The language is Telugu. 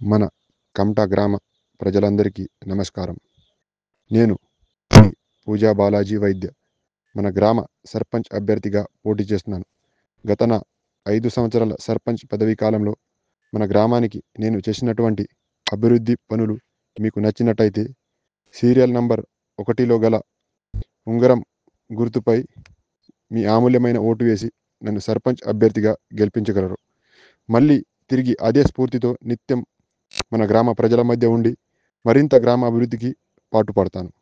మన కమటా గ్రామ ప్రజలందరికీ నమస్కారం నేను మీ పూజా బాలాజీ వైద్య మన గ్రామ సర్పంచ్ అభ్యర్థిగా పోటీ చేస్తున్నాను గత నా ఐదు సంవత్సరాల సర్పంచ్ పదవీ కాలంలో మన గ్రామానికి నేను చేసినటువంటి అభివృద్ధి పనులు మీకు నచ్చినట్టయితే సీరియల్ నంబర్ ఒకటిలో గల ఉంగరం గుర్తుపై మీ అమూల్యమైన ఓటు వేసి నన్ను సర్పంచ్ అభ్యర్థిగా గెలిపించగలరు మళ్ళీ తిరిగి అదే స్ఫూర్తితో నిత్యం మన గ్రామ ప్రజల మధ్య ఉండి మరింత గ్రామ అభివృద్ధికి పాటుపడతాను